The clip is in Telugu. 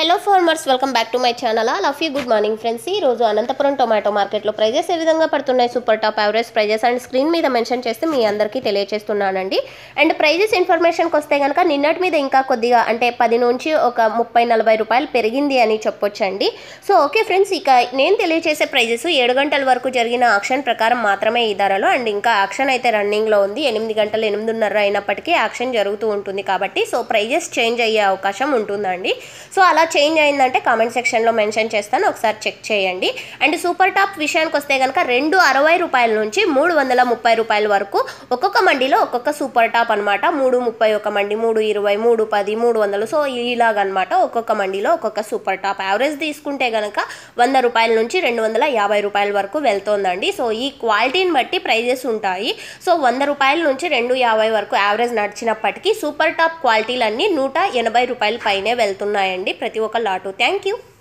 hello farmers welcome back to my channel love you good morning friends ఈ రోజు అనంతపురం టొమాటో మార్కెట్లో ప్రైజెస్ ఏ విధంగా పడుతున్నాయి super top average prices and screen మీద మెన్షన్ చేస్తే మీ అందరికీ తెలియజేస్తున్నానండి అండ్ ప్రైజెస్ ఇన్ఫర్మేషన్కి వస్తే కనుక నిన్నటి మీద ఇంకా కొద్దిగా అంటే పది నుంచి ఒక ముప్పై నలభై రూపాయలు పెరిగింది అని చెప్పొచ్చండి సో ఓకే ఫ్రెండ్స్ ఇక నేను తెలియజేసే ప్రైజెస్ ఏడు గంటల వరకు జరిగిన ఆక్షన్ ప్రకారం మాత్రమే ఈ ధరలు అండ్ ఇంకా ఆక్షన్ అయితే రన్నింగ్లో ఉంది ఎనిమిది గంటలు ఎనిమిదిన్నర అయినప్పటికీ ఆక్షన్ జరుగుతూ ఉంటుంది కాబట్టి సో ప్రైజెస్ చేంజ్ అయ్యే అవకాశం ఉంటుందండి సో అలా చేంజ్ అయిందంటే కామెంట్ సెక్షన్లో మెన్షన్ చేస్తాను ఒకసారి చెక్ చేయండి అండ్ సూపర్ టాప్ విషయానికి వస్తే కనుక రెండు అరవై రూపాయల నుంచి మూడు వందల ముప్పై రూపాయల వరకు ఒక్కొక్క మండిలో ఒక్కొక్క సూపర్ టాప్ అనమాట మూడు ముప్పై ఒక మండి మూడు ఇరవై మూడు పది మూడు వందలు సో ఇలాగనమాట ఒక్కొక్క మండిలో ఒక్కొక్క సూపర్ టాప్ యావరేజ్ తీసుకుంటే కనుక వంద రూపాయల నుంచి రెండు వందల యాభై రూపాయల వరకు వెళ్తోందండి సో ఈ క్వాలిటీని బట్టి ప్రైజెస్ ఉంటాయి సో వంద రూపాయల నుంచి రెండు యాభై వరకు యావరేజ్ నడిచినప్పటికీ సూపర్ టాప్ క్వాలిటీలన్నీ నూట ఎనభై రూపాయల పైనే వెళ్తున్నాయండి ప్రతి ఒక్క లాటు థ్యాంక్ యూ